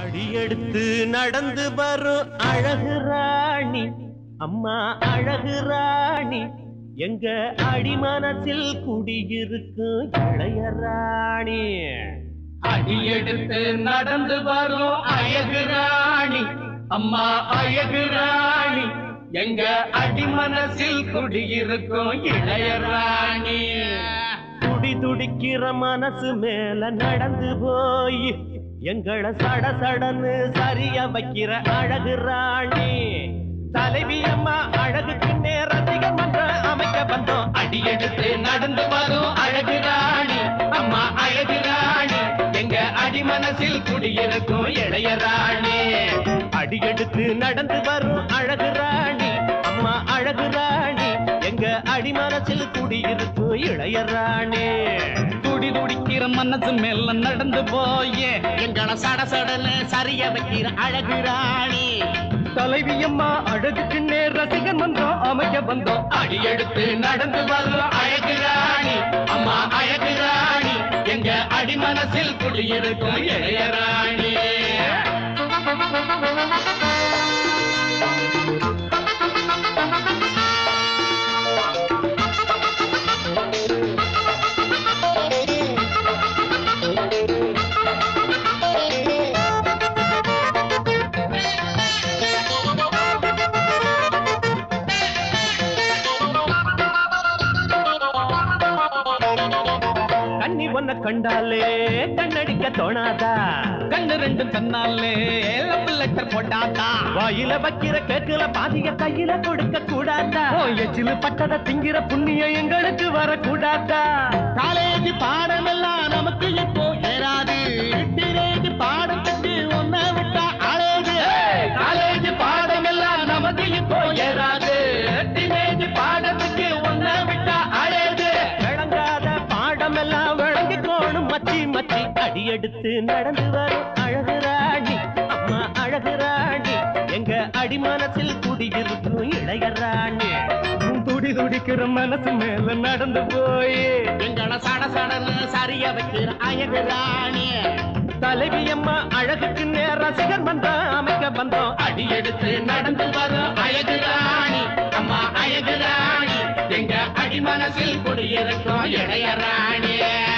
அடியெடுத்து நடந்து வரும் அழகு ராணி அம்மா அழகு ராணி எங்க அடிமனத்தில் குடியிருக்கும் இளைய ராணி அடியெடுத்து நடந்து வரும் அழகு ராணி அம்மா அழகு ராணி எங்க அடிமனசில் குடியிருக்கும் இளைய ராணி துடி துடிக்கிற மனசு மேல நடந்து போய் எங்களை சட சடன்னு சரிய வைக்கிற அழகு ராணி தலைவி அம்மா அழகுக்கு ரசிகர் மன்றம் அமைக்க வந்தோம் அடியெடுத்து நடந்து வரும் அழகு ராணி அம்மா அழகு ராணி எங்க அடிமனசில் குடியிருக்கும் இளைய ராணி அடியெடுத்து நடந்து வரும் அழகு ராணி அம்மா அழகு ராணி எங்க அடிமனசில் குடியிருக்கும் இளைய ராணி துடி துடிக்கிற மனசு மேல நடந்து போயே எங்களை சட சடன்னு சரிய வைக்கிற அழகு ராணி தலைவி அம்மா அழகுக்கு நேர் ரசிகர் மன்றம் அமைக்க வந்தோம் அடியெடுத்து நடந்து வரும் அழகு ராணி அம்மா அழகு ராணி எங்க அடிமனசில் குடியிருக்கும் இளைய ராணி கண்ணி ஒன்ன கண்டாலே கண்ணடிக்க தோணாதா கண்ணு ரெண்டும் கண்ணாலே லவ் லெட்டர் போட்டாதா வாயில வைக்கிற கேக்குல பாதிய கையில கொடுக்க கூடாதா எச்சிலு பட்டத திங்கிற புண்ணியம் எங்களுக்கு வரக்கூடாதா காலேஜ் பாடமெல்லாம் நமக்கு இப்போ ஏறாது டீனேஜ் பாடத்துக்கு ஒன்ன விட்டா அழகு காலேஜ் பாடமெல்லாம் நமக்கு இப்போ ஏறாது டீனேஜ் பாடத்துக்கு ஒன்ன விட்டா அழகு விளங்காத பாடமெல்லாம் விளங்கிக்கோணும் மச்சி மச்சி அடியெடுத்து நடந்து வரும் அழகு ராணி அம்மா அழகு ராணி எங்க அடிமனத்தில் குடியிருக்கும் இளைய ராணி துடி துடிக்கிற மனசு மேல நடந்து போய் எங்களை சட சடன்னு சரிய வைக்கிற அழகு ராணி தலைவி அம்மா அழகுக்கு நேர ரசிகர் மன்றம் அமைக்க வந்தோம் அடியெடுத்து நடந்து வரும் அழகு ராணி அம்மா அழகு ராணி எங்க அடிமனசில் குடியிருக்கும் இளைய ராணி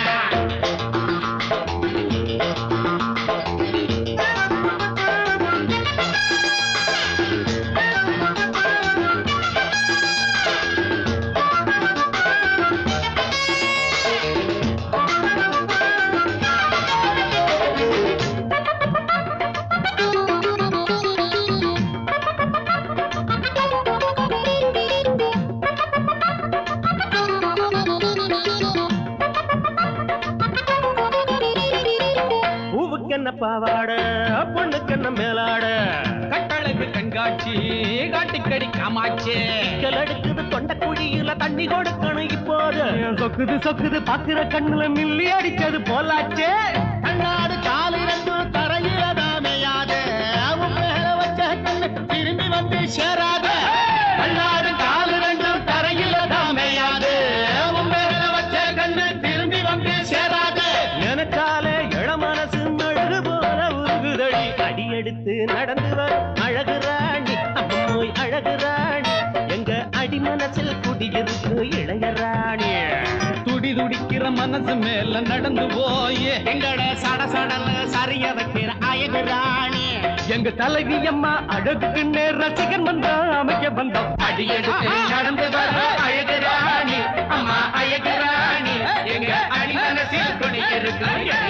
பூவுக்கு என்ன பாவாட பொண்ணுக்கு என்ன மேலாட கட்டழகு கண்காட்சி காட்டுக்கடி காமாட்சி கல் எடுக்குது தொண்ட குழியில தண்ணி கொடுக்கணும் இப்போது சொக்குது சொக்குது பாக்குற கண்ணுல மில்லி அடிச்சது போலாச்சே கண்ணாடு காலிரண்டு தரையில தாமையாது அவன் மேல வச்ச கண்ணு திரும்பி வந்து சேராத கண்ணாடு காலிரண்டு தரையில தாமையாது அவன் மேல வச்ச கண்ணு திரும்பி வந்து சேராத நினைச்சாலே இள மனசு அழகு போல உருகுதடி அடியெடுத்து நடந்து வரும் அழகு ராணி அம்மோய் அழகு ராணி எங்க அடிமனசில் குடியிருக்கு இளைய ராணி துடி துடிக்கிற மனசு மேல நடந்து போய் எங்கட சட சடன்னு சரிய வைக்கிற அழகு ராணி எங்க தலைவி அம்மா அழகுக்கு நேர் ரசிகர் மன்றம் அமைக்க வந்தோம் அடியெடுத்து நடந்து வர அழகு ராணி அம்மா அழகு ராணி எங்க அடிமனசில் குடியிருக்கிற